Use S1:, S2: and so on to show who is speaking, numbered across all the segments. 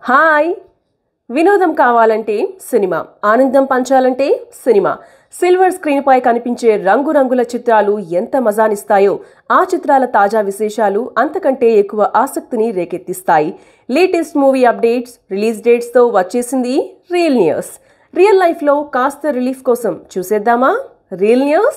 S1: hi వినోదం కావాలంటే cinema ఆనందం పంచాలంటే సినిమా సిల్వర్ స్క్రీన్పై కనిపించే రంగురంగుల చిత్రాలు ఎంత మజానిస్తాయో ఆ చిత్రాల తాజా విశేషాలు అంతకంటే ఎక్కువ ఆసక్తిని రేకెత్తిస్తాయి లేటెస్ట్ మూవీ అప్డేట్స్ రిలీజ్ డేట్స్తో వచ్చేసింది రియల్ న్యూస్ రియల్ లైఫ్లో కాస్త రిలీఫ్ కోసం చూసేద్దామా real news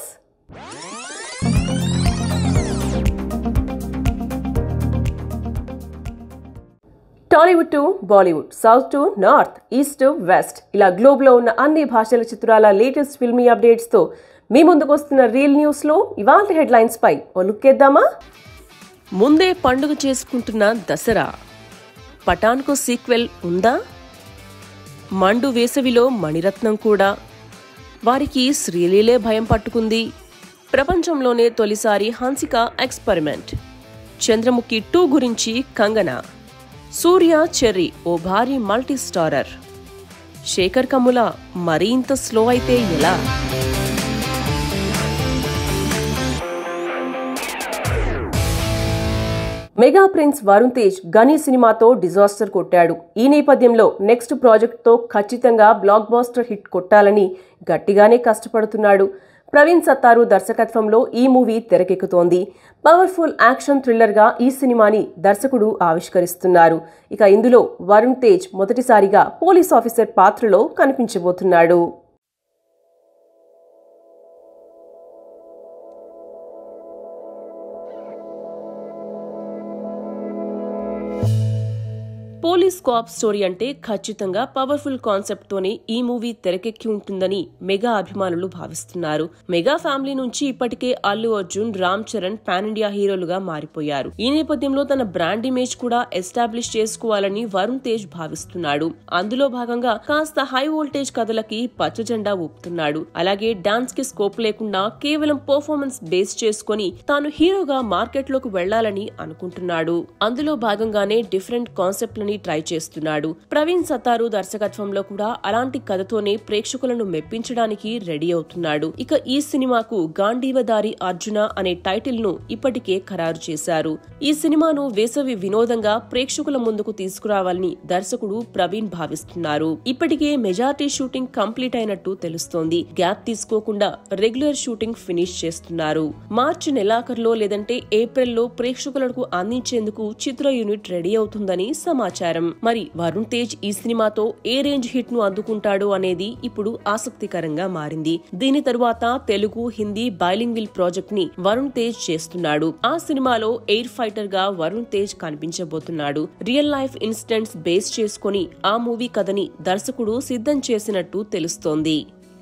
S1: Tollywood to Bollywood south to north east to west ఇలా గ్లోబ్లో ఉన్న అన్ని భాషల చిత్రాల లేటెస్ట్ ఫిల్మీ అప్డేట్స్తో మీ ముందుకు వస్తున్న రియల్ న్యూస్లో ఇవాళ హెడ్లైన్స్ పై ఓ లుక్కేద్దామా ముందే పండుగ చేసుకుంటున్న దసరా పఠాన్కు సీక్వెల్ ఉందా మండు వేసవిలో మణిరత్నం కూడా వారికి శ్రీలీలే భయం పట్టుకుంది ప్రపంచంలోనే తొలిసారి హన్సిక ఎక్స్పెరిమెంట్ చంద్రముఖి టూ గురించి కంగన సూర్య చెర్రీ ఓ భారీ మల్టీ స్టారర్ శేఖర్ కమ్ముల మరీ ఇంత స్లో అయితే ఎలా మెగా ప్రిన్స్ వరుణ్ తేజ్ గనీ సినిమాతో డిజాస్టర్ కొట్టాడు ఈ నేపథ్యంలో నెక్స్ట్ ప్రాజెక్ట్తో ఖచ్చితంగా బ్లాక్ బాస్టర్ హిట్ కొట్టాలని గట్టిగానే కష్టపడుతున్నాడు ప్రవీణ్ సత్తారు దర్శకత్వంలో ఈ మూవీ తెరకెక్కుతోంది పవర్ఫుల్ యాక్షన్ థ్రిల్లర్గా ఈ సినిమాని దర్శకుడు ఆవిష్కరిస్తున్నారు ఇక ఇందులో వరుణ్ తేజ్ మొదటిసారిగా పోలీస్ ఆఫీసర్ పాత్రలో కనిపించబోతున్నాడు పోలీస్ కోఆప్ స్టోరీ అంటే ఖచ్చితంగా పవర్ఫుల్ కాన్సెప్ట్ తోనే ఈ మూవీ తెరకెక్కి ఉంటుందని మెగా అభిమానులు భావిస్తున్నారు మెగా ఫ్యామిలీ నుంచి ఇప్పటికే అల్లు అర్జున్ రామ్ చరణ్ పాన్ ఇండియా హీరోలుగా మారిపోయారు ఈ నేపథ్యంలో తన బ్రాండ్ ఇమేజ్ కూడా ఎస్టాబ్లిష్ చేసుకోవాలని వరుణ్ తేజ్ భావిస్తున్నాడు అందులో భాగంగా కాస్త హై వోల్టేజ్ కథలకి పచ్చజెండా ఊపుతున్నాడు అలాగే డాన్స్ కి స్కోప్ లేకుండా కేవలం పర్ఫార్మెన్స్ బేస్ చేసుకుని తాను హీరోగా మార్కెట్ లోకి వెళ్లాలని అనుకుంటున్నాడు అందులో భాగంగానే డిఫరెంట్ కాన్సెప్ట్లని ట్రై చేస్తున్నాడు ప్రవీణ్ సతారు దర్శకత్వంలో కూడా అలాంటి కథతోనే ప్రేక్షకులను మెప్పించడానికి రెడీ అవుతున్నాడు ఇక ఈ సినిమాకు గాంధీవదారి అర్జున అనే టైటిల్ ను ఇప్పటికే ఖరారు చేశారు ఈ సినిమాను వేసవి వినోదంగా ప్రేక్షకుల ముందుకు తీసుకురావాలని దర్శకుడు ప్రవీణ్ భావిస్తున్నారు ఇప్పటికే మెజార్టీ షూటింగ్ కంప్లీట్ అయినట్టు తెలుస్తోంది గ్యాప్ తీసుకోకుండా రెగ్యులర్ షూటింగ్ ఫినిష్ చేస్తున్నారు మార్చి నెలాఖరులో లేదంటే ఏప్రిల్లో ప్రేక్షకులకు అందించేందుకు చిత్ర యూనిట్ రెడీ అవుతుందని సమాచారం మరి వరుణ్ తేజ్ ఈ సినిమాతో ఏ రేంజ్ హిట్ ను అందుకుంటాడు అనేది ఇప్పుడు ఆసక్తికరంగా మారింది దీని తరువాత తెలుగు హిందీ బైలింగ్విల్ ప్రాజెక్ట్ ని వరుణ్ తేజ్ చేస్తున్నాడు ఆ సినిమాలో ఎయిర్ ఫైటర్ గా వరుణ్ తేజ్ కనిపించబోతున్నాడు రియల్ లైఫ్ ఇన్సిడెంట్స్ బేస్ చేసుకుని ఆ మూవీ కథని దర్శకుడు సిద్ధం చేసినట్టు తెలుస్తోంది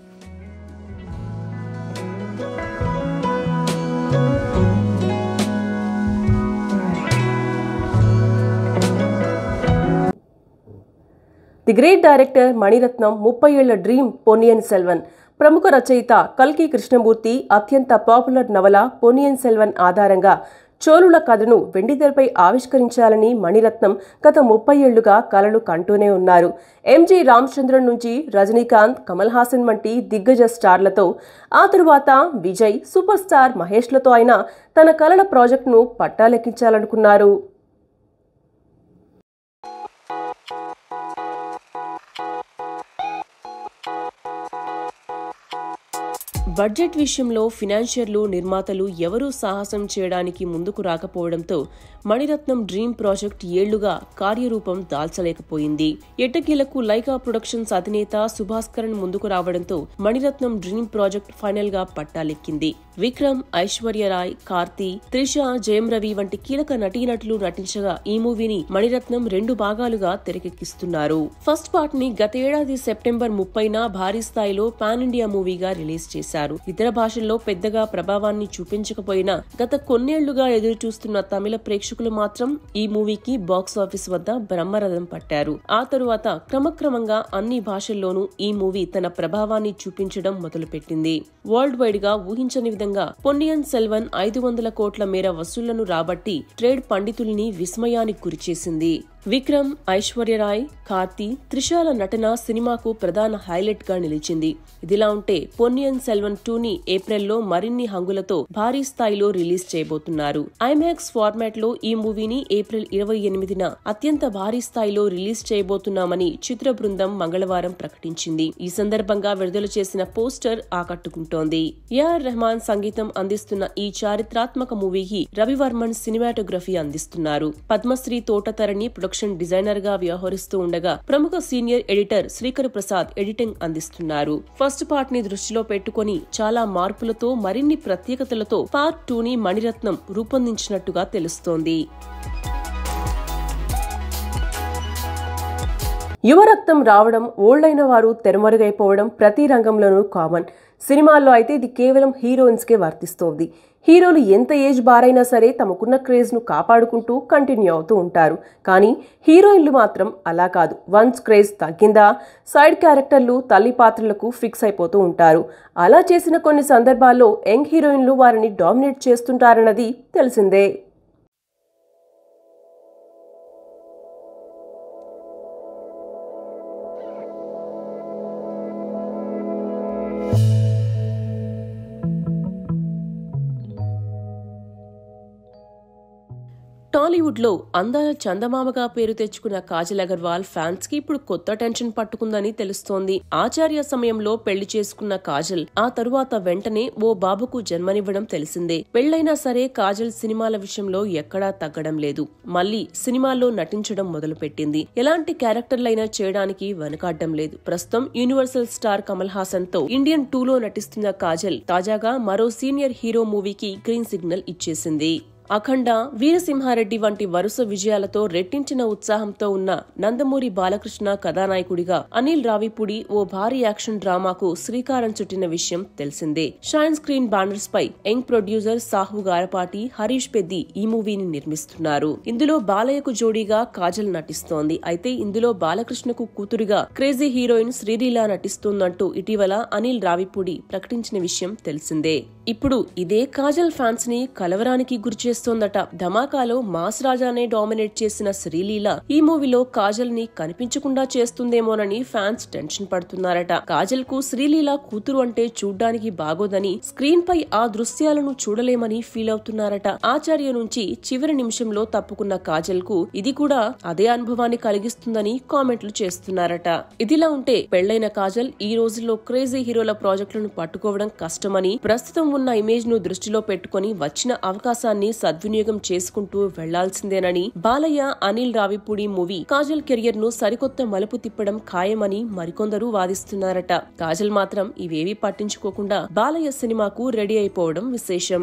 S1: ది గ్రేట్ డైరెక్టర్ మణిరత్నం ముప్పై ఏళ్ల డ్రీమ్ పొన్నియన్ సెల్వన్ ప్రముఖ రచయిత కల్కి కృష్ణమూర్తి అత్యంత పాపులర్ నవల పొన్నియన్ సెల్వన్ ఆధారంగా చోళుల కథను వెండితెరపై ఆవిష్కరించాలని మణిరత్నం గత ముప్పై ఏళ్లుగా కలలు కంటూనే ఉన్నారు ఎంజీ రామచంద్రన్ నుంచి రజనీకాంత్ కమల్ హాసన్ వంటి దిగ్గజ స్టార్లతో ఆ తరువాత విజయ్ సూపర్ స్టార్ మహేష్లతో ఆయన తన కలల ప్రాజెక్టును పట్టాలెక్కించాలనుకున్నారు బడ్జెట్ విషయంలో ఫినాన్షియర్లు నిర్మాతలు ఎవరూ సాహసం చేయడానికి ముందుకు రాకపోవడంతో మణిరత్నం డ్రీమ్ ప్రాజెక్ట్ ఏళ్లుగా కార్యరూపం దాల్చలేకపోయింది ఎట్టకీలకు లైకా ప్రొడక్షన్స్ అధినేత సుభాస్కరన్ ముందుకు రావడంతో మణిరత్నం డ్రీమ్ ప్రాజెక్ట్ ఫైనల్ గా పట్టాలెక్కింది విక్రమ్ ఐశ్వర్యరాయ్ కార్తీ త్రిష జయం రవి వంటి కీలక నటీనటులు నటించగా ఈ మూవీని మణిరత్నం రెండు భాగాలుగా తెరకెక్కిస్తున్నారు ఫస్ట్ పార్ట్ ని గత ఏడాది సెప్టెంబర్ ముప్పైన భారీ స్థాయిలో పాన్ ఇండియా మూవీగా రిలీజ్ చేశారు ఇతర భాషల్లో పెద్దగా ప్రభావాన్ని చూపించకపోయినా గత కొన్నేళ్లుగా ఎదురు చూస్తున్న తమిళ ప్రేక్షకులు మాత్రం ఈ మూవీకి బాక్స్ ఆఫీస్ వద్ద బ్రహ్మరథం పట్టారు ఆ తరువాత క్రమక్రమంగా అన్ని భాషల్లోనూ ఈ మూవీ తన ప్రభావాన్ని చూపించడం మొదలుపెట్టింది వరల్డ్ వైడ్ గా ఊహించని విధంగా పొన్నియన్ సెల్వన్ ఐదు వందల కోట్ల మేర వసూళ్లను రాబట్టి ట్రేడ్ పండితుల్ని విస్మయానికి గురిచేసింది విక్రమ్ ఐశ్వర్యరాయ్ కార్తీ త్రిషాల నటన సినిమాకు ప్రధాన హైలైట్ గా నిలిచింది ఇదిలా ఉంటే పొన్నియన్ సెల్వన్ టూ ని ఏప్రిల్లో మరిన్ని హంగులతో భారీ స్థాయిలో రిలీజ్ చేయబోతున్నారు ఐమాక్స్ ఫార్మాట్ లో ఈ మూవీని ఏప్రిల్ ఇరవై ఎనిమిదిన అత్యంత భారీ స్థాయిలో రిలీజ్ చేయబోతున్నామని చిత్ర బృందం మంగళవారం ప్రకటించింది ఈ సందర్భంగా విడుదల చేసిన పోస్టర్ ఆకట్టుకుంటోంది ఏఆర్ రెహమాన్ సంగీతం అందిస్తున్న ఈ చారిత్రాత్మక మూవీకి రవివర్మన్ సినిమాటోగ్రఫీ అందిస్తున్నారు పద్మశ్రీ తోటతరణి ప్రొడక్షన్ డిజైనర్ గా వ్యవహరిస్తూ ఉండగా ప్రముఖ senior editor Srikar Prasad editing అందిస్తున్నారు ఫస్ట్ పార్ట్ ని దృష్టిలో పెట్టుకుని చాలా మార్పులతో మరిన్ని ప్రత్యేకతలతో పార్ట్ టూ ని మణిరత్నం రూపొందించినట్టుగా తెలుస్తోంది యువరక్తం రావడం ఓల్డ్ అయిన వారు తెరమరుగైపోవడం ప్రతి రంగంలోనూ కామన్ సినిమాల్లో అయితే ఇది కేవలం హీరోయిన్స్కే వర్తిస్తోంది హీరోలు ఎంత ఏజ్ బారైనా సరే తమకున్న క్రేజ్ను కాపాడుకుంటూ కంటిన్యూ అవుతూ ఉంటారు కానీ హీరోయిన్లు మాత్రం అలా కాదు వన్స్ క్రేజ్ తగ్గిందా సైడ్ క్యారెక్టర్లు తల్లి పాత్రలకు ఫిక్స్ అయిపోతూ ఉంటారు అలా చేసిన కొన్ని సందర్భాల్లో యంగ్ హీరోయిన్లు వారిని డామినేట్ చేస్తుంటారన్నది తెలిసిందే టాలీవుడ్ లో అందాల చందమామగా పేరు తెచ్చుకున్న కాజల్ అగర్వాల్ ఫ్యాన్స్ కి ఇప్పుడు కొత్త టెన్షన్ పట్టుకుందని తెలుస్తోంది ఆచార్య సమయంలో పెళ్లి చేసుకున్న కాజల్ ఆ తరువాత వెంటనే ఓ బాబుకు జన్మనివ్వడం తెలిసిందే పెళ్లైనా సరే కాజల్ సినిమాల విషయంలో ఎక్కడా తగ్గడం లేదు మళ్ళీ సినిమాల్లో నటించడం మొదలుపెట్టింది ఎలాంటి క్యారెక్టర్లైనా చేయడానికి వెనకాడ్డం లేదు ప్రస్తుతం యూనివర్సల్ స్టార్ కమల్ హాసన్ తో ఇండియన్ టూ లో నటిస్తున్న కాజల్ తాజాగా మరో సీనియర్ హీరో మూవీకి గ్రీన్ సిగ్నల్ ఇచ్చేసింది అఖండ వీరసింహారెడ్డి వంటి వరుస విజయాలతో రెట్టించిన ఉత్సాహంతో ఉన్న నందమూరి బాలకృష్ణ కథానాయకుడిగా అనిల్ రావిపూడి ఓ భారీ యాక్షన్ డ్రామాకు శ్రీకారం చుట్టిన విషయం తెలిసిందే షైన్ స్క్రీన్ బ్యానర్స్ పై యంగ్ ప్రొడ్యూసర్ సాహు గారపాటి హరీష్ పెద్ది ఈ మూవీని నిర్మిస్తున్నారు ఇందులో బాలయ్యకు జోడీగా కాజల్ నటిస్తోంది అయితే ఇందులో బాలకృష్ణకు కూతురుగా క్రేజీ హీరోయిన్ శ్రీలీల నటిస్తోందంటూ ఇటీవల అనిల్ రావిపూడి ప్రకటించిన విషయం తెలిసిందే ఇప్పుడు ఇదే కాజల్ ఫ్యాన్స్ ని కలవరానికి గురి చేస్తోందట ధమాకాలో మాస్ రాజానే డామినేట్ చేసిన శ్రీలీల ఈ మూవీలో కాజల్ ని కనిపించకుండా చేస్తుందేమోనని ఫ్యాన్స్ టెన్షన్ పడుతున్నారట కాజల్ కు శ్రీలీల కూతురు అంటే చూడ్డానికి బాగోదని స్క్రీన్ పై ఆ దృశ్యాలను చూడలేమని ఫీల్ అవుతున్నారట ఆచార్య నుంచి చివరి నిమిషంలో తప్పుకున్న కాజల్ కు ఇది కూడా అదే అనుభవాన్ని కలిగిస్తుందని కామెంట్లు చేస్తున్నారట ఇదిలా ఉంటే పెళ్లైన కాజల్ ఈ రోజుల్లో క్రేజీ హీరోల ప్రాజెక్టులను పట్టుకోవడం కష్టమని ప్రస్తుతం ఉన్న ఇమేజ్ ను దృష్టిలో పెట్టుకుని వచ్చిన అవకాశాన్ని సద్వినియోగం చేసుకుంటూ వెళ్లాల్సిందేనని బాలయ్య అనిల్ రావిపూడి మూవీ కాజల్ కెరియర్ ను సరికొత్త మలుపు తిప్పడం ఖాయమని మరికొందరు వాదిస్తున్నారట కాజల్ మాత్రం ఇవేవీ పట్టించుకోకుండా బాలయ్య సినిమాకు రెడీ అయిపోవడం విశేషం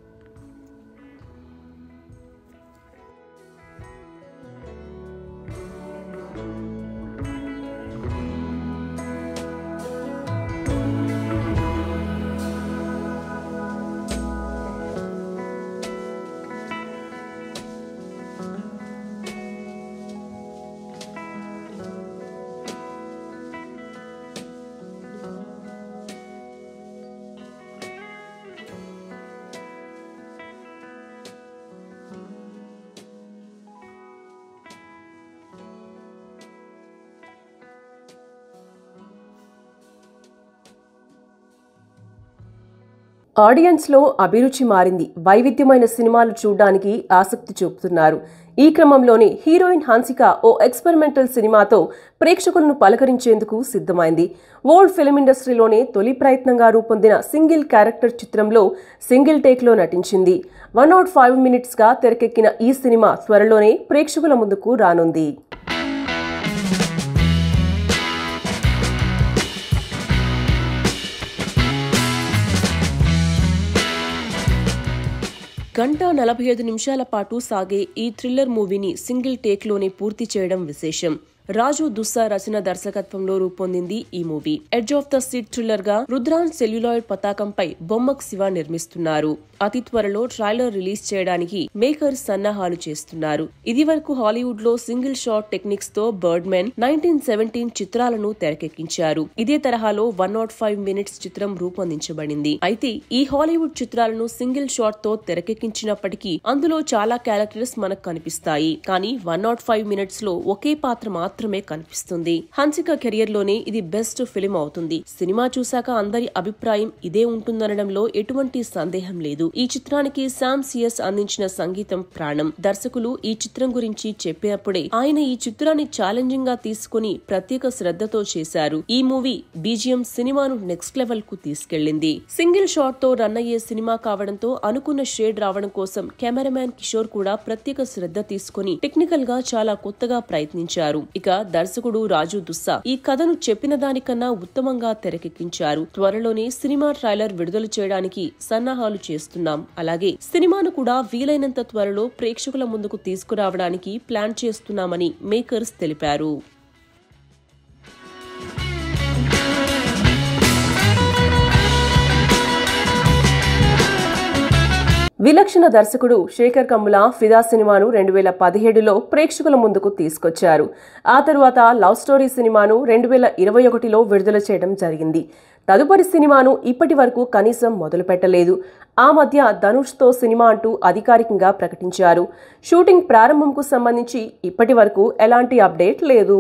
S1: ఆడియన్స్ లో అభిరుచి మారింది వైవిధ్యమైన సినిమాలు చూడడానికి ఆసక్తి చూపుతున్నారు ఈ క్రమంలోనే హీరోయిన్ హన్సిక ఓ ఎక్స్పెరిమెంటల్ సినిమాతో ప్రేక్షకులను పలకరించేందుకు సిద్ధమైంది వరల్డ్ ఫిల్మ్ ఇండస్ట్రీలోనే తొలి ప్రయత్నంగా రూపొందిన సింగిల్ క్యారెక్టర్ చిత్రంలో సింగిల్ టేక్లో నటించింది వన్ నాట్ ఫైవ్ మినిట్స్గా తెరకెక్కిన ఈ సినిమా త్వరలోనే ప్రేక్షకుల ముందుకు రానుంది గంట నలభై ఐదు నిమిషాల పాటు సాగే ఈ థ్రిల్లర్ మూవీని సింగిల్ టేక్లోనే పూర్తి చేయడం విశేషం రాజు దుస్సా రచన దర్శకత్వంలో రూపొందింది ఈ movie edge of the seat thriller గా రుద్రాన్ సెల్యులాయిడ్ పతాకంపై బొమ్మక్ శివ నిర్మిస్తున్నారు అతి త్వరలో ట్రైలర్ రిలీజ్ చేయడానికి మేకర్స్ సన్నాహాలు చేస్తున్నారు ఇది వరకు హాలీవుడ్ లో సింగిల్ షాట్ టెక్నిక్స్ తో బర్డ్ మెన్ నైన్టీన్ సెవెంటీన్ చిత్రాలను తెరకెక్కించారు ఇదే తరహాలో వన్ నాట్ ఫైవ్ మినిట్స్ చిత్రం రూపొందించబడింది అయితే ఈ హాలీవుడ్ చిత్రాలను సింగిల్ షాట్ తో తెరకెక్కించినప్పటికీ అందులో చాలా క్యారెక్టర్స్ మనకు కనిపిస్తాయి కానీ వన్ నాట్ ఫైవ్ మినిట్స్ లో ఒకే పాత్ర మాత్రమే కనిపిస్తుంది హన్సిక కెరియర్ లోనే ఇది బెస్ట్ ఫిలిం అవుతుంది సినిమా చూశాక అందరి అభిప్రాయం ఇదే ఉంటుందనడంలో ఎటువంటి సందేహం లేదు ఈ చిత్రానికి శామ్ సిఎస్ అందించిన సంగీతం ప్రాణం దర్శకులు ఈ చిత్రం గురించి చెప్పినప్పుడే ఆయన ఈ చిత్రాన్ని ఛాలెంజింగ్ గా తీసుకుని ప్రత్యేక శ్రద్ధతో చేశారు ఈ మూవీ బీజిఎం సినిమాను నెక్స్ట్ లెవెల్ కు తీసుకెళ్లింది సింగిల్ షాట్ తో రన్ అయ్యే సినిమా కావడంతో అనుకున్న షేడ్ రావడం కోసం కెమెరామ్యాన్ కిషోర్ కూడా ప్రత్యేక శ్రద్ధ తీసుకుని టెక్నికల్ గా చాలా కొత్తగా ప్రయత్నించారు ఇక దర్శకుడు రాజు దుస్సా ఈ కథను చెప్పిన దానికన్నా ఉత్తమంగా తెరకెక్కించారు త్వరలోనే సినిమా ట్రైలర్ విడుదల చేయడానికి సన్నాహాలు చేస్తున్నారు చేస్తున్నాం అలాగే సినిమాను కూడా వీలైనంత త్వరలో ప్రేక్షకుల ముందుకు తీసుకురావడానికి ప్లాన్ చేస్తున్నామని మేకర్స్ తెలిపారు విలక్షణ దర్శకుడు శేఖర్ కమ్ముల ఫిదా సినిమాను రెండు వేల పదిహేడులో ప్రేక్షకుల ముందుకు తీసుకొచ్చారు ఆ తరువాత లవ్ స్టోరీ సినిమాను రెండు వేల ఇరవై ఒకటిలో విడుదల చేయడం జరిగింది తదుపరి సినిమాను ఇప్పటి వరకు కనీసం మొదలు పెట్టలేదు ఆ మధ్య ధనుష్తో సినిమా అంటూ అధికారికంగా ప్రకటించారు షూటింగ్ ప్రారంభంకు సంబంధించి ఇప్పటి వరకు ఎలాంటి అప్డేట్ లేదు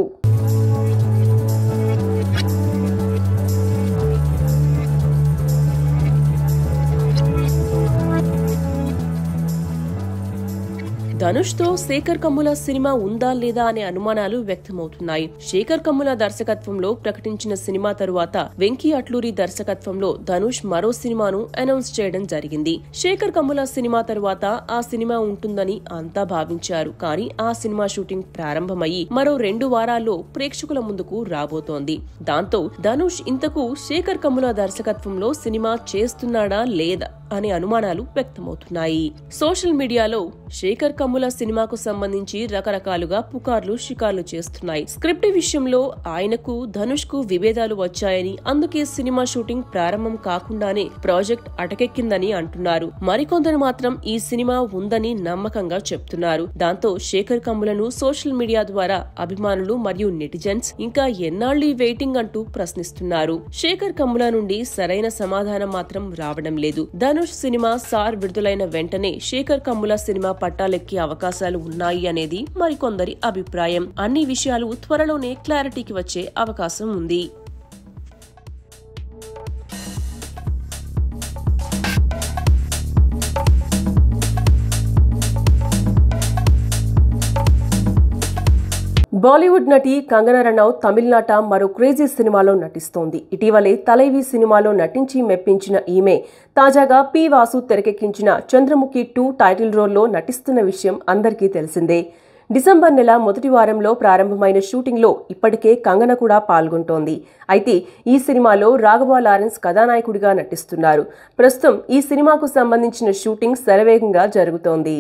S1: ధనుష్ తో శేఖర్ కమ్ముల సినిమా ఉందా లేదా అనే అనుమానాలు వ్యక్తమవుతున్నాయి శేఖర్ కమ్ముల దర్శకత్వంలో ప్రకటించిన సినిమా తరువాత వెంకీ అట్లూరి దర్శకత్వంలో ధనుష్ మరో సినిమాను అనౌన్స్ చేయడం జరిగింది శేఖర్ కమ్ముల సినిమా తరువాత ఆ సినిమా ఉంటుందని అంతా భావించారు కానీ ఆ సినిమా షూటింగ్ ప్రారంభమయ్యి మరో రెండు వారాల్లో ప్రేక్షకుల ముందుకు రాబోతోంది దాంతో ధనుష్ ఇంతకు శేఖర్ కమ్ముల దర్శకత్వంలో సినిమా చేస్తున్నాడా లేదా అనే అనుమానాలు వ్యక్తమవుతున్నాయి సోషల్ మీడియాలో శేఖర్ కమ్ముల సినిమాకు సంబంధించి రకరకాలుగా పుకార్లు షికార్లు చేస్తున్నాయి స్క్రిప్ట్ విషయంలో ఆయనకు ధనుష్ కు విభేదాలు వచ్చాయని అందుకే సినిమా షూటింగ్ ప్రారంభం కాకుండానే ప్రాజెక్ట్ అటకెక్కిందని అంటున్నారు మరికొందరు మాత్రం ఈ సినిమా ఉందని నమ్మకంగా చెప్తున్నారు దాంతో శేఖర్ కమ్ములను సోషల్ మీడియా ద్వారా అభిమానులు మరియు నెటిజన్స్ ఇంకా ఎన్నాళ్ళు ఈ వెయిటింగ్ అంటూ ప్రశ్నిస్తున్నారు శేఖర్ కమ్ముల నుండి సరైన సమాధానం మాత్రం రావడం లేదు ధనుష్ సినిమా సార్ విడుదలైన వెంటనే శేఖర్ కమ్ముల సినిమా పట్టాలెక్కే అవకాశాలు ఉన్నాయి అనేది మరికొందరి అభిప్రాయం అన్ని విషయాలు త్వరలోనే క్లారిటీకి వచ్చే అవకాశం ఉంది బాలీవుడ్ నటి కంగనా రనౌత్ తమిళనాట మరో క్రేజీ సినిమాలో నటిస్తోంది ఇటీవలే తలైవి సినిమాలో నటించి మెప్పించిన ఈమె తాజాగా పి వాసు తెరకెక్కించిన చంద్రముఖి టూ టైటిల్ రోల్లో నటిస్తున్న విషయం అందరికీ తెలిసిందే డిసెంబర్ నెల మొదటి వారంలో ప్రారంభమైన షూటింగ్లో ఇప్పటికే కంగన కూడా పాల్గొంటోంది అయితే ఈ సినిమాలో రాఘవ లారెన్స్ కథానాయకుడిగా నటిస్తున్నారు ప్రస్తుతం ఈ సినిమాకు సంబంధించిన షూటింగ్ శరవేగంగా జరుగుతోంది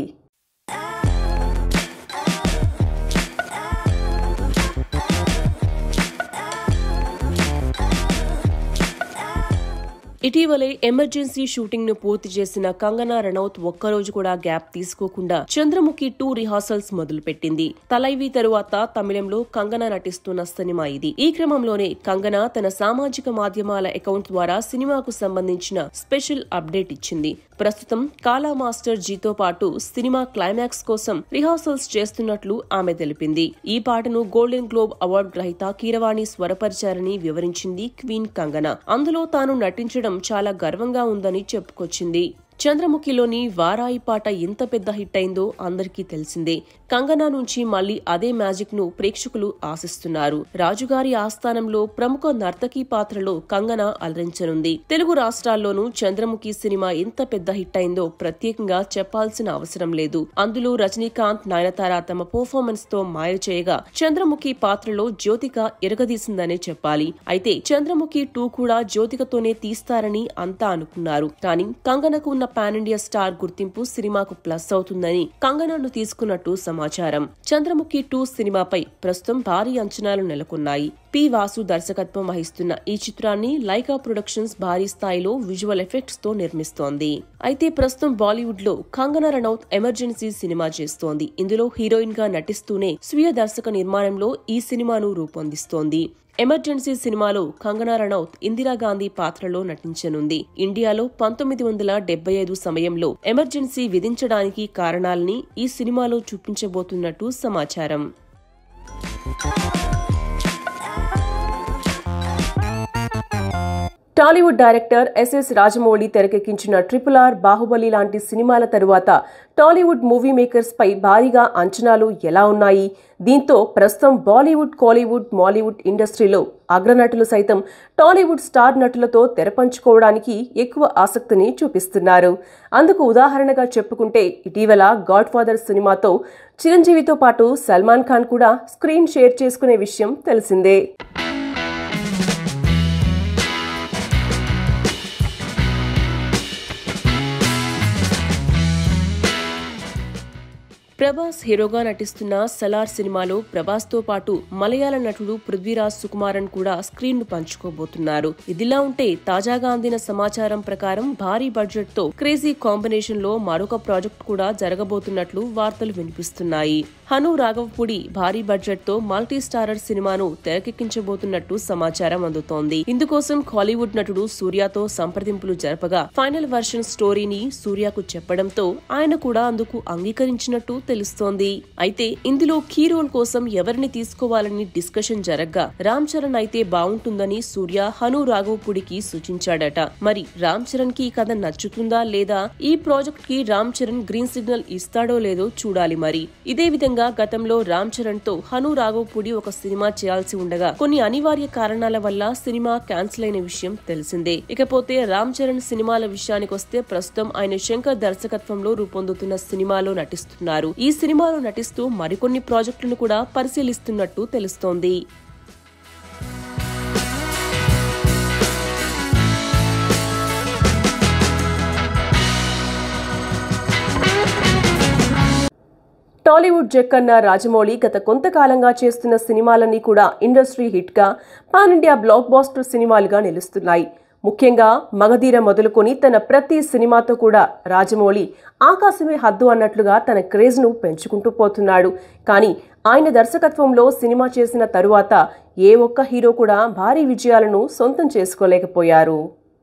S1: ఇటీవలే ఎమర్జెన్సీ షూటింగ్ ను పూర్తి చేసిన కంగనా రనౌత్ ఒక్కరోజు కూడా గ్యాప్ తీసుకోకుండా చంద్రముఖి టూ రిహార్సల్స్ మొదలుపెట్టింది తలైవి తరువాత తమిళంలో కంగనా నటిస్తున్న సినిమా ఇది ఈ క్రమంలోనే కంగనా తన సామాజిక మాధ్యమాల అకౌంట్ ద్వారా సినిమాకు సంబంధించిన స్పెషల్ అప్డేట్ ఇచ్చింది ప్రస్తుతం కాలా మాస్టర్ జీతో పాటు సినిమా క్లైమాక్స్ కోసం రిహార్సల్స్ చేస్తున్నట్లు ఆమె తెలిపింది ఈ పాటను గోల్డెన్ గ్లోబ్ అవార్డు గ్రహీత కీరవాణి స్వరపరిచారని వివరించింది క్వీన్ కంగనా అందులో తాను నటించడం చాలా గర్వంగా ఉందని చెప్పుకొచ్చింది చంద్రముఖిలోని వారాయి పాట ఎంత పెద్ద హిట్ అయిందో అందరికీ తెలిసిందే కంగనా నుంచి మళ్లీ అదే మ్యాజిక్ ను ప్రేక్షకులు ఆశిస్తున్నారు రాజుగారి ఆస్థానంలో ప్రముఖ నర్తకీ పాత్రలో కంగనా అలరించనుంది తెలుగు రాష్ట్రాల్లోనూ చంద్రముఖి సినిమా ఎంత పెద్ద హిట్ అయిందో ప్రత్యేకంగా చెప్పాల్సిన అవసరం లేదు అందులో రజనీకాంత్ నయనతార తమ పర్ఫార్మెన్స్ తో మాయ చేయగా చంద్రముఖి పాత్రలో జ్యోతిక ఎరగదీసిందనే చెప్పాలి అయితే చంద్రముఖి టూ కూడా జ్యోతికతోనే తీస్తారని అంతా అనుకున్నారు కానీ కంగనకు ఉన్న పాన్ ఇండియా స్టార్ గుర్తింపు సినిమాకు ప్లస్ అవుతుందని కంగనాను తీసుకున్నట్టు సమాచారం చంద్రముఖి టూ సినిమాపై ప్రస్తుతం భారీ అంచనాలు నెలకొన్నాయి పి వాసు దర్శకత్వం వహిస్తున్న ఈ చిత్రాన్ని లైకా ప్రొడక్షన్స్ భారీ స్థాయిలో విజువల్ ఎఫెక్ట్స్ తో నిర్మిస్తోంది అయితే ప్రస్తుతం బాలీవుడ్ లో కంగనా రనౌత్ ఎమర్జెన్సీ సినిమా చేస్తోంది ఇందులో హీరోయిన్ గా నటిస్తూనే స్వీయ దర్శక నిర్మాణంలో ఈ సినిమాను రూపొందిస్తోంది ఎమర్జెన్సీ సినిమాలో కంగనా రనౌత్ ఇందిరాగాంధీ పాత్రలో నటించనుంది ఇండియాలో పంతొమ్మిది వందల డెబ్బై ఐదు సమయంలో ఎమర్జెన్సీ విధించడానికి కారణాలని ఈ సినిమాలో చూపించబోతున్నట్టు సమాచారం టాలీవుడ్ డైరెక్టర్ ఎస్ఎస్ రాజమౌళి తెరకెక్కించిన ట్రిపుల్ ఆర్ బాహుబలి లాంటి సినిమాల తరువాత టాలీవుడ్ మూవీ మేకర్స్ పై భారీగా అంచనాలు ఎలా ఉన్నాయి దీంతో ప్రస్తుతం బాలీవుడ్ కోలీవుడ్ మాలీవుడ్ ఇండస్ట్రీలో అగ్రనటులు సైతం టాలీవుడ్ స్టార్ నటులతో తెరపంచుకోవడానికి ఎక్కువ ఆసక్తిని చూపిస్తున్నారు అందుకు ఉదాహరణగా చెప్పుకుంటే ఇటీవల గాడ్ ఫాదర్ సినిమాతో చిరంజీవితో పాటు సల్మాన్ ఖాన్ కూడా స్క్రీన్ షేర్ చేసుకునే విషయం తెలిసిందే ప్రభాస్ హీరోగా నటిస్తున్న సలార్ సినిమాలో ప్రభాస్ తో పాటు మలయాళ నటుడు పృథ్వీరాజ్ సుకుమారన్ కూడా స్క్రీన్ ను పంచుకోబోతున్నారు ఇదిలా ఉంటే తాజాగా అందిన సమాచారం ప్రకారం భారీ బడ్జెట్ తో క్రేజీ కాంబినేషన్ లో మరొక ప్రాజెక్ట్ కూడా జరగబోతున్నట్లు వార్తలు వినిపిస్తున్నాయి హను రాఘవపూడి భారీ బడ్జెట్ తో మల్టీ స్టారర్ సినిమాను తెరకెక్కించబోతున్నట్టు సమాచారం అందుతోంది ఇందుకోసం కాలీవుడ్ నటుడు సూర్యతో సంప్రదింపులు జరపగా ఫైనల్ వర్షన్ స్టోరీని సూర్యకు చెప్పడంతో ఆయన కూడా అందుకు అంగీకరించినట్టు తెలుస్తోంది అయితే ఇందులో కీ రోల్ కోసం ఎవరిని తీసుకోవాలని డిస్కషన్ జరగ్గా రామ్ చరణ్ అయితే బాగుంటుందని సూర్య హను రాఘవపూడికి సూచించాడట మరి రామ్ చరణ్ కి ఈ కథ నచ్చుతుందా లేదా ఈ ప్రాజెక్ట్ కి రామ్ చరణ్ గ్రీన్ సిగ్నల్ ఇస్తాడో లేదో చూడాలి మరి ఇదే విధంగా గతంలో రామ్ చరణ్ తో హను రాఘవపూడి ఒక సినిమా చేయాల్సి ఉండగా కొన్ని అనివార్య కారణాల వల్ల సినిమా క్యాన్సిల్ అయిన విషయం తెలిసిందే ఇకపోతే రామ్ చరణ్ సినిమాల విషయానికొస్తే ప్రస్తుతం ఆయన శంకర్ దర్శకత్వంలో రూపొందుతున్న సినిమాలో నటిస్తున్నారు ఈ సినిమాలో నటిస్తూ మరికొన్ని ప్రాజెక్టులను కూడా పరిశీలిస్తున్నట్టు తెలుస్తోంది టాలీవుడ్ జక్కన్న రాజమౌళి గత కొంతకాలంగా చేస్తున్న సినిమాలన్నీ కూడా ఇండస్ట్రీ హిట్గా పాన్ ఇండియా బ్లాక్ బాస్టర్ సినిమాలుగా నిలుస్తున్నాయి ముఖ్యంగా మగధీర మొదలుకొని తన ప్రతి సినిమాతో కూడా రాజమౌళి ఆకాశమే హద్దు అన్నట్లుగా తన క్రేజ్ను పెంచుకుంటూ పోతున్నాడు కానీ ఆయన దర్శకత్వంలో సినిమా చేసిన తరువాత ఏ ఒక్క హీరో కూడా భారీ విజయాలను సొంతం చేసుకోలేకపోయారు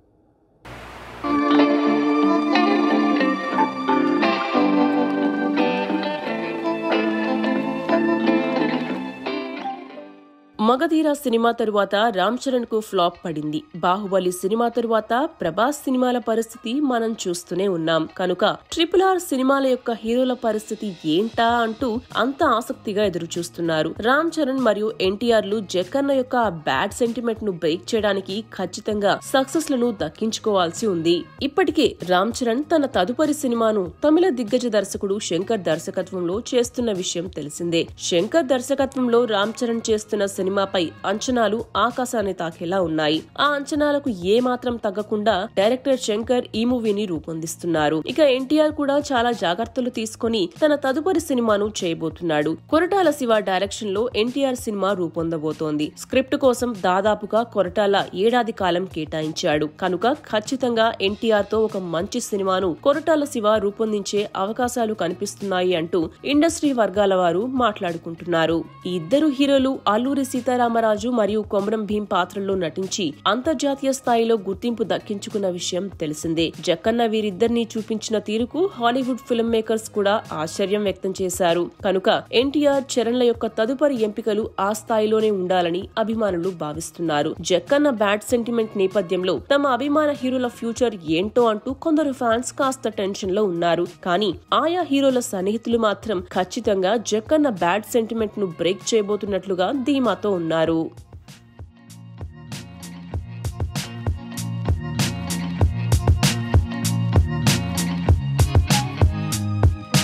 S1: మగధీర సినిమా తరువాత రామ్ చరణ్ కు ఫ్లాప్ పడింది బాహుబలి సినిమా తరువాత ప్రభాస్ సినిమాల పరిస్థితి మనం చూస్తూనే ఉన్నాం కనుక ట్రిపుల్ ఆర్ సినిమాల యొక్క హీరోల పరిస్థితి ఏంటా అంటూ అంత ఆసక్తిగా ఎదురు చూస్తున్నారు రామ్ చరణ్ మరియు ఎన్టీఆర్ లు జక్కన్న యొక్క బ్యాడ్ సెంటిమెంట్ ను బ్రేక్ చేయడానికి ఖచ్చితంగా సక్సెస్ లను దక్కించుకోవాల్సి ఉంది ఇప్పటికే రామ్ చరణ్ తన తదుపరి సినిమాను తమిళ దిగ్గజ దర్శకుడు శంకర్ దర్శకత్వంలో చేస్తున్న విషయం తెలిసిందే శంకర్ దర్శకత్వంలో రామ్ చరణ్ చేస్తున్న సినిమాపై అంచనాలు ఆకాశాన్ని తాకేలా ఉన్నాయి ఆ అంచనాలకు ఏ మాత్రం తగ్గకుండా డైరెక్టర్ శంకర్ ఈ మూవీని రూపొందిస్తున్నారు ఇక ఎన్టీఆర్ కూడా చాలా జాగ్రత్తలు తీసుకుని తన తదుపరి సినిమాను చేయబోతున్నాడు కొరటాల శివ డైరెక్షన్ లో ఎన్టీఆర్ సినిమా రూపొందబోతోంది స్క్రిప్ట్ కోసం దాదాపుగా కొరటాల ఏడాది కాలం కేటాయించాడు కనుక ఖచ్చితంగా ఎన్టీఆర్ తో ఒక మంచి సినిమాను కొరటాల శివ రూపొందించే అవకాశాలు కనిపిస్తున్నాయి అంటూ ఇండస్ట్రీ వర్గాల వారు మాట్లాడుకుంటున్నారు ఈ ఇద్దరు హీరోలు అల్లూరి సీతారామరాజు మరియు కొమరం భీం పాత్రల్లో నటించి అంతర్జాతీయ స్థాయిలో గుర్తింపు దక్కించుకున్న విషయం తెలిసిందే జక్కన్న వీరిద్దరిని చూపించిన తీరుకు హాలీవుడ్ ఫిల్మ్ మేకర్స్ కూడా ఆశ్చర్యం వ్యక్తం చేశారు కనుక ఎన్టీఆర్ చరణ్ల యొక్క తదుపరి ఎంపికలు ఆ స్థాయిలోనే ఉండాలని అభిమానులు భావిస్తున్నారు జక్కన్న బ్యాడ్ సెంటిమెంట్ నేపథ్యంలో తమ అభిమాన హీరోల ఫ్యూచర్ ఏంటో అంటూ కొందరు ఫ్యాన్స్ కాస్త టెన్షన్ లో ఉన్నారు కానీ ఆయా హీరోల సన్నిహితులు మాత్రం ఖచ్చితంగా జక్కన్న బ్యాడ్ సెంటిమెంట్ ను బ్రేక్ చేయబోతున్నట్లుగా ధీమాతో ఉన్నారు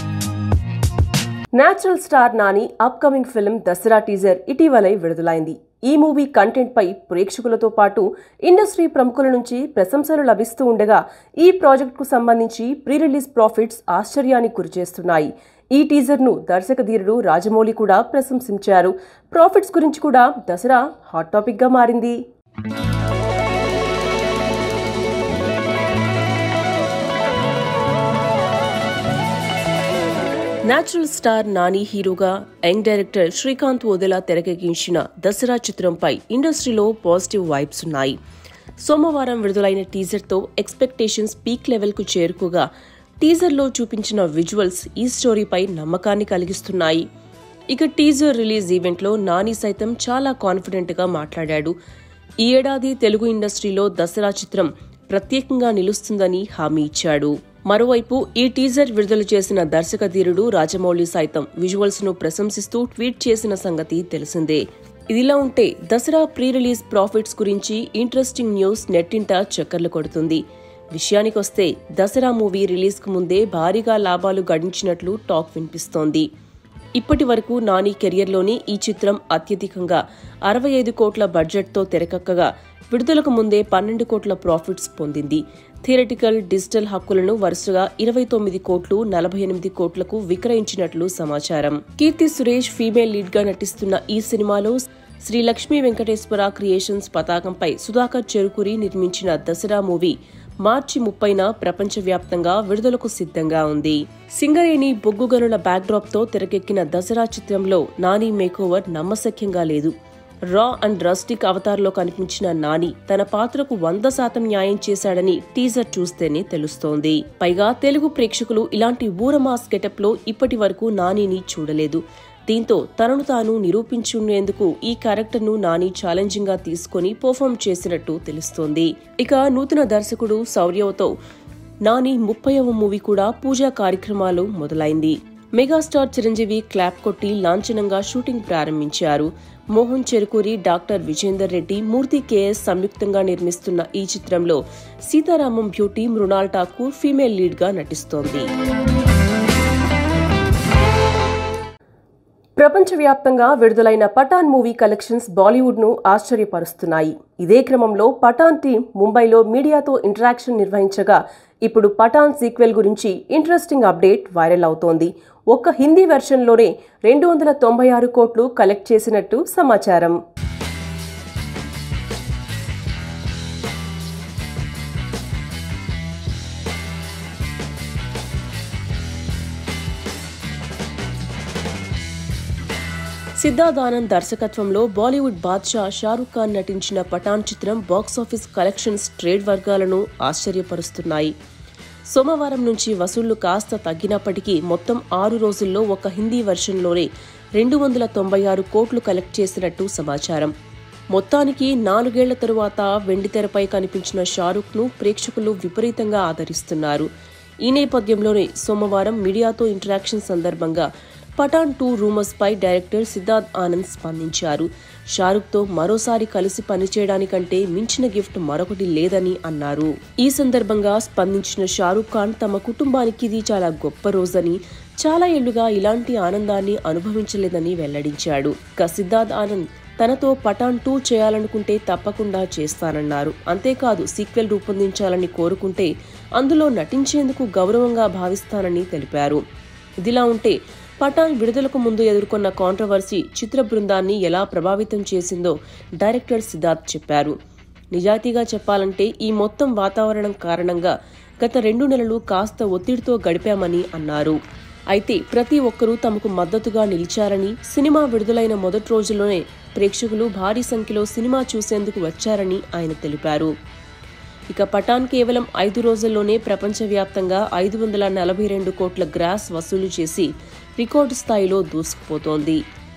S1: natural star Nani upcoming film Dasara teaser ఇటీవలే విడుదలైంది ఈ మూవీ కంటెంట్ పై ప్రేక్షకులతో పాటు ఇండస్ట్రీ ప్రముఖుల నుంచి ప్రశంసలు లభిస్తూ ఉండగా ఈ ప్రాజెక్టుకు సంబంధించి ప్రీ రిలీజ్ ప్రాఫిట్స్ ఆశ్చర్యానికి గురిచేస్తున్నాయి ఈ టీజర్ ను దర్శక ధీరుడు రాజమౌళి కూడా ప్రశంసించారు ప్రాఫిట్స్ గురించి కూడా దసరా హాట్ టాపిక్ గా మారింది నేచురల్ స్టార్ నాని హీరోగా యంగ్ డైరెక్టర్ శ్రీకాంత్ ఓదెలా తెరకెక్కించిన దసరా చిత్రంపై ఇండస్ట్రీలో పాజిటివ్ వైబ్స్ ఉన్నాయి సోమవారం విడుదలైన టీజర్తో ఎక్స్పెక్టేషన్స్ పీక్ లెవెల్కు చేరుకోగా టీజర్లో చూపించిన విజువల్స్ ఈ స్టోరీపై నమ్మకాన్ని కలిగిస్తున్నాయి ఇక టీజర్ రిలీజ్ ఈవెంట్లో నాని సైతం చాలా కాన్ఫిడెంట్గా మాట్లాడాడు ఈ ఏడాది తెలుగు ఇండస్ట్రీలో దసరా చిత్రం ప్రత్యేకంగా నిలుస్తుందని హామీ ఇచ్చాడు మరోవైపు ఈ టీజర్ విడుదల చేసిన దర్శక ధీరుడు రాజమౌళి సైతం విజువల్స్ ను ప్రశంసిస్తూ ట్వీట్ చేసిన సంగతి తెలిసిందే ఇదిలా ఉంటే దసరా ప్రీ రిలీజ్ ప్రాఫిట్స్ గురించి ఇంట్రెస్టింగ్ న్యూస్ నెట్టింట చక్కర్లు కొడుతుంది విషయానికొస్తే దసరా మూవీ రిలీజ్ కు ముందే భారీగా లాభాలు గడించినట్లు టాక్ వినిపిస్తోంది ఇప్పటి వరకు నాని కెరియర్లోని ఈ చిత్రం అత్యధికంగా అరవై ఐదు కోట్ల బడ్జెట్తో తెరకెక్కగా విడుదలకు ముందే పన్నెండు కోట్ల ప్రాఫిట్స్ పొందింది థియరటికల్ డిజిటల్ హక్కులను వరుసగా ఇరవై తొమ్మిది కోట్లు నలభై ఎనిమిది కోట్లకు విక్రయించినట్లు సమాచారం కీర్తి సురేష్ ఫీమేల్ లీడ్ గా నటిస్తున్న ఈ సినిమాలో శ్రీ లక్ష్మీ వెంకటేశ్వర క్రియేషన్స్ పతాకంపై సుధాకర్ చెరుకురి నిర్మించిన దసరా మూవీ మార్చి ముప్పైన ప్రపంచవ్యాప్తంగా విడుదలకు సిద్ధంగా ఉంది సింగరేణి బొగ్గుగనుల బ్యాక్డ్రాప్ తో తెరకెక్కిన దసరా చిత్రంలో నాని మేకోవర్ నమ్మశక్యంగా లేదు రా అండ్ రస్టిక్ అవతార్లో కనిపించిన నాని తన పాత్రకు వంద శాతం న్యాయం చేశాడని టీజర్ చూస్తేనే తెలుస్తోంది పైగా తెలుగు ప్రేక్షకులు ఇలాంటి ఊరమాస్ గెటప్ లో ఇప్పటి వరకు నానిని చూడలేదు దీంతో తనను తాను నిరూపించుకునేందుకు ఈ క్యారెక్టర్ ను నాని ఛాలెంజింగ్ గా తీసుకుని పర్ఫామ్ చేసినట్టు తెలుస్తోంది ఇక నూతన దర్శకుడు శౌర్యవతో నాని ముప్పైవ మూవీ కూడా పూజా కార్యక్రమాలు మొదలైంది మెగాస్టార్ చిరంజీవి క్లాప్ కొట్టి లాంఛనంగా షూటింగ్ ప్రారంభించారు మోహన్ చెరుకూరి డాక్టర్ విజేందర్ రెడ్డి మూర్తి కేఎస్ సంయుక్తంగా నిర్మిస్తున్న ఈ చిత్రంలో Sita Ramam beauty Mrunal Thakur female lead గా నటిస్తోంది ప్రపంచవ్యాప్తంగా విడుదలైన పఠాన్ మూవీ కలెక్షన్స్ బాలీవుడ్ ను ఆశ్చర్యపరుస్తున్నాయి ఇదే క్రమంలో పఠాన్ టీం ముంబైలో మీడియాతో ఇంటరాక్షన్ నిర్వహించగా ఇప్పుడు పఠాన్ సీక్వెల్ గురించి ఇంట్రెస్టింగ్ అప్డేట్ వైరల్ అవుతోంది ఒక్క హిందీ వెర్షన్లోనే రెండు వందల తొంభై ఆరు కోట్లు కలెక్ట్ చేసినట్టు సమాచారం సిద్ధార్థ్ ఆనంద్ దర్శకత్వంలో బాలీవుడ్ బాద్షా షారుఖ్ ఖాన్ నటించిన పఠాన్ చిత్రం బాక్సాఫీస్ కలెక్షన్స్ ట్రేడ్ వర్గాలను ఆశ్చర్యపరుస్తున్నాయి సోమవారం నుంచి వసూళ్లు కాస్త తగ్గినప్పటికీ మొత్తం ఆరు రోజుల్లో ఒక హిందీ వెర్షన్లోనే రెండు వందల తొంభై ఆరు కోట్లు కలెక్ట్ చేసినట్టు సమాచారం మొత్తానికి నాలుగేళ్ల తరువాత వెండితెరపై కనిపించిన షారుఖ్ ను ప్రేక్షకులు విపరీతంగా ఆదరిస్తున్నారు ఈ నేపథ్యంలోనే సోమవారం మీడియాతో ఇంటరాక్షన్ సందర్భంగా పఠాన్ టూ రూమర్స్ పై డైరెక్టర్ సిద్ధార్థ్ ఆనంద్ స్పందించారు షారుఖ్ తో మరోసారి కలిసి పనిచేయడానికంటే మించిన గిఫ్ట్ మరొకటి లేదని అన్నారు ఈ సందర్భంగా స్పందించిన షారుఖ్ ఖాన్ తమ కుటుంబానికి ఇది చాలా గొప్ప రోజని చాలా ఏళ్లుగా ఇలాంటి ఆనందాన్ని అనుభవించలేదని వెల్లడించాడు ఇక సిద్ధార్థ్ ఆనంద్ తనతో పఠాన్ టూ చేయాలనుకుంటే తప్పకుండా చేస్తానన్నారు అంతేకాదు సీక్వెల్ రూపొందించాలని కోరుకుంటే అందులో నటించేందుకు గౌరవంగా భావిస్తానని తెలిపారు ఇదిలా ఉంటే పఠాన్ విడుదలకు ముందు ఎదుర్కొన్న కాంట్రవర్సీ చిత్ర బృందాన్ని ఎలా ప్రభావితం చేసిందో డైరెక్టర్ సిద్ధార్థ్ చెప్పారు నిజాయితీగా చెప్పాలంటే ఈ మొత్తం వాతావరణం కారణంగా గత రెండు నెలలు కాస్త ఒత్తిడితో గడిపామని అన్నారు అయితే ప్రతి ఒక్కరూ తమకు మద్దతుగా నిలిచారని సినిమా విడుదలైన మొదటి రోజుల్లోనే ప్రేక్షకులు భారీ సంఖ్యలో సినిమా చూసేందుకు వచ్చారని ఆయన తెలిపారు ఇక పఠాన్ కేవలం ఐదు రోజుల్లోనే ప్రపంచవ్యాప్తంగా ఐదు వందల నలభై రెండు కోట్ల గ్రాస్ వసూలు చేసి రికార్డు స్థాయిలో దూసుకుపోతోంది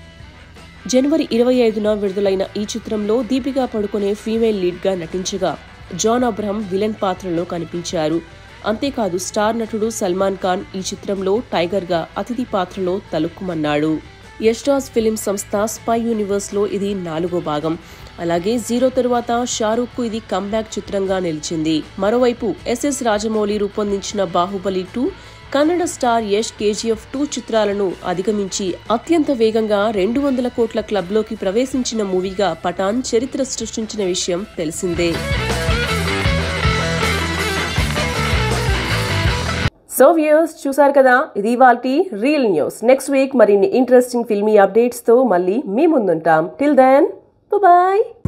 S1: జనవరి ఇరవై ఐదున విడుదలైన ఈ చిత్రంలో దీపికా పడుకునే ఫీమేల్ లీడ్గా నటించగా జాన్ అబ్రహం విలన్ పాత్రలో కనిపించారు అంతేకాదు స్టార్ నటుడు సల్మాన్ ఖాన్ ఈ చిత్రంలో టైగర్గా అతిథి పాత్రలో తలుక్కుమన్నాడు యష్రాజ్ ఫిలిం సంస్థ స్పై యూనివర్స్లో ఇది నాలుగో భాగం అలాగే జీరో తరువాత షారూఖ్ కు ఇది కంబ్యాక్ చిత్రంగా నిలిచింది మరోవైపు ఎస్ఎస్ రాజమౌళి రూపొందించిన Baahubali two Kannada star Yash KGF two చిత్రాలను అధిగమించి అత్యంత వేగంగా రెండు వందల కోట్ల క్లబ్లోకి ప్రవేశించిన మూవీగా పఠాన్ చరిత్ర సృష్టించిన విషయం తెలిసిందే సో వ్యూయర్స్ చూసారు కదా ఇది వాల్టి రియల్ న్యూస్ నెక్స్ట్ వీక్ మరిన్ని ఇంట్రెస్టింగ్ ఫిల్మీ అప్డేట్స్తో మళ్ళీ మీ ముందుంటాం టిల్ దెన్ బాయ్